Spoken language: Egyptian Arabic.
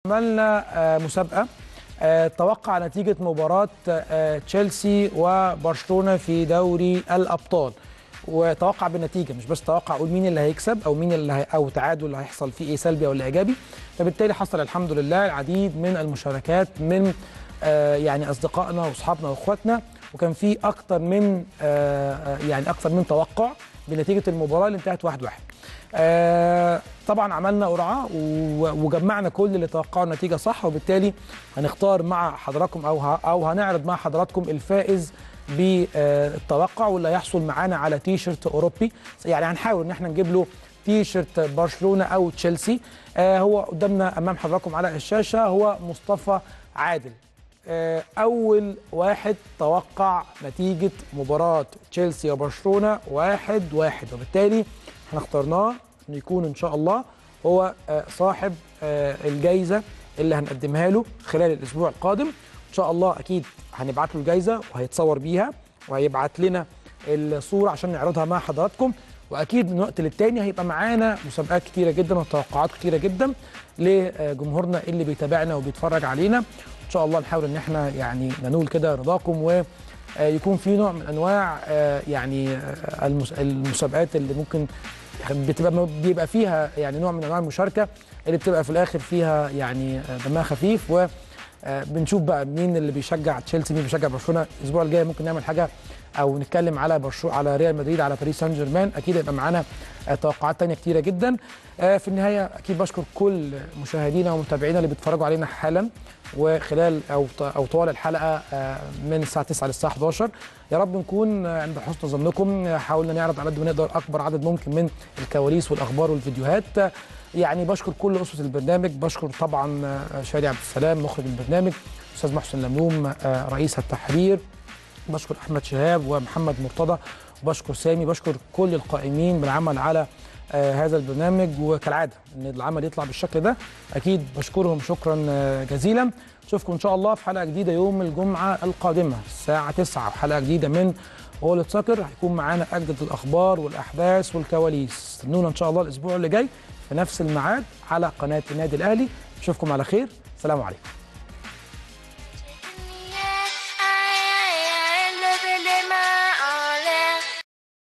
عملنا آه، مسابقة آه، توقع نتيجة مباراة آه، تشيلسي وبرشلونة في دوري الأبطال وتوقع بالنتيجة مش بس توقع أقول مين اللي هيكسب أو مين اللي هي أو تعادل اللي هيحصل فيه إيه سلبي أو إيجابي فبالتالي حصل الحمد لله العديد من المشاركات من آه، يعني أصدقائنا وأصحابنا وإخواتنا وكان في أكتر من آه، آه، يعني أكتر من توقع بنتيجة المباراة اللي انتهت واحد واحد آه، طبعا عملنا قرعه و- وجمعنا كل اللي توقعوا النتيجه صح وبالتالي هنختار مع حضراتكم او ه- او هنعرض مع حضراتكم الفائز بالتوقع واللي هيحصل معانا على تي شيرت اوروبي يعني هنحاول ان احنا نجيب له تي شيرت برشلونه او تشيلسي آه، هو قدامنا امام حضراتكم على الشاشه هو مصطفى عادل آه، اول واحد توقع نتيجه مباراه تشيلسي وبرشلونه واحد واحد وبالتالي احنا اخترناه انه يكون ان شاء الله هو آه، صاحب آه، الجايزه اللي هنقدمها له خلال الاسبوع القادم ان شاء الله اكيد هنبعت له الجايزه وهيتصور بيها وهيبعت لنا الصوره عشان نعرضها مع حضراتكم واكيد من وقت للتاني هيبقى معانا مسابقات كتيره جدا وتوقعات كتيره جدا لجمهورنا اللي بيتابعنا وبيتفرج علينا ان شاء الله نحاول ان احنا يعني ننول كده رضاكم و آه، يكون في نوع من انواع آه، يعني آه، المس- المسابقات اللي ممكن بتبقى بيبقى فيها يعني نوع من انواع المشاركه اللي بتبقى في الاخر فيها يعني آه، دمها خفيف و آه، بنشوف بقى مين اللي بيشجع تشيلسي مين بيشجع برشلونه الاسبوع الجاي ممكن نعمل حاجه او نتكلم على برشلونه على ريال مدريد على باريس سان جيرمان اكيد هيبقى معانا آه، توقعات تانية كتيره جدا آه، في النهايه اكيد بشكر كل مشاهدينا ومتابعينا اللي بيتفرجوا علينا حالا وخلال او ط- او طوال الحلقه آه، من الساعه 9 للساعه 11 يا رب نكون آه، عند حسن ظنكم آه، حاولنا نعرض على قد ما نقدر اكبر عدد ممكن من الكواليس والاخبار والفيديوهات آه، يعني بشكر كل اسره البرنامج بشكر طبعا آه، شادي عبد السلام مخرج البرنامج استاذ محسن لملوم آه، رئيس التحرير بشكر احمد شهاب ومحمد مرتضى وبشكر سامي بشكر كل القائمين بالعمل على آه، هذا البرنامج وكالعاده ان العمل يطلع بالشكل ده اكيد بشكرهم شكرا آه، جزيلا نشوفكم ان شاء الله في حلقه جديده يوم الجمعه القادمه الساعه 9 حلقه جديده من اول سكر هيكون معانا اجدد الاخبار والاحداث والكواليس استنونا ان شاء الله الاسبوع اللي جاي في نفس الميعاد على قناه النادي الاهلي نشوفكم على خير سلام عليكم